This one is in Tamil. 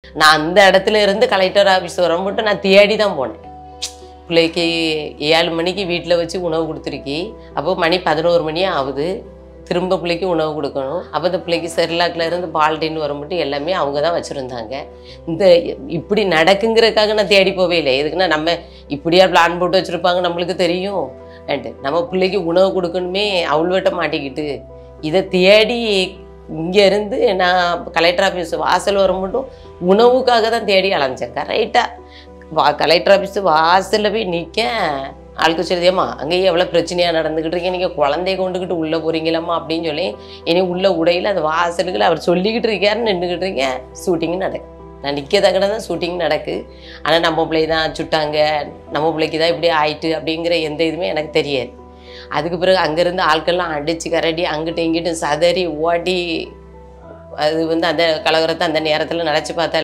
நான் அந்த இடத்துல இருந்து கலெக்டர் ஆஃபீஸ் வர மட்டும் நான் தேடி தான் போனேன் பிள்ளைக்கு ஏழு மணிக்கு வீட்டில் வச்சு உணவு கொடுத்துருக்கி அப்போ மணி பதினோரு மணி ஆகுது திரும்ப பிள்ளைக்கு உணவு கொடுக்கணும் அப்போ இந்த பிள்ளைக்கு செர்லாக்ல இருந்து பால்டின்னு வர மட்டும் எல்லாமே அவங்க தான் வச்சுருந்தாங்க இந்த இப்படி நடக்குங்கிறதுக்காக நான் தேடி போவே இல்லை எதுக்குன்னா நம்ம இப்படியா பிளான் போட்டு வச்சுருப்பாங்க நம்மளுக்கு தெரியும் அண்டு நம்ம பிள்ளைக்கு உணவு கொடுக்கணுமே அவள்வட்ட மாட்டிக்கிட்டு இதை தேடி இங்கே இருந்து நான் கலெக்டர் ஆஃபீஸ் வாசல் வர மட்டும் உணவுக்காக தான் தேடி அலைஞ்சேன் கரெக்டாக வா கலெக்டர் ஆஃபீஸ் வாசலில் போய் நிற்க ஆளுக்கு சொல்லுதேம்மா அங்கேயே எவ்வளோ பிரச்சனையாக நடந்துக்கிட்டு இருக்கீங்க நீங்கள் குழந்தைய கொண்டுக்கிட்டு உள்ளே போகிறீங்களாம்மா அப்படின்னு சொல்லி இனி உள்ள உடையில் அந்த வாசலுக்குள்ள அவர் சொல்லிக்கிட்டு இருக்காருன்னு நின்றுக்கிட்டு இருக்கேன் ஷூட்டிங் நடக்கு நான் நிற்கதக்கட தான் ஷூட்டிங் நடக்கு ஆனால் நம்ம பிள்ளை தான் சுட்டாங்க நம்ம பிள்ளைக்கு தான் இப்படி ஆயிட்டு அப்படிங்கிற எந்த இதுவுமே எனக்கு தெரியாது அதுக்கு பிறகு அங்கேருந்து ஆட்கள்லாம் அடித்து கரடி அங்கிட்டும் இங்கிட்டும் சதறி ஓடி அது வந்து அந்த கலவரத்தை அந்த நேரத்தில் நினச்சி பார்த்தா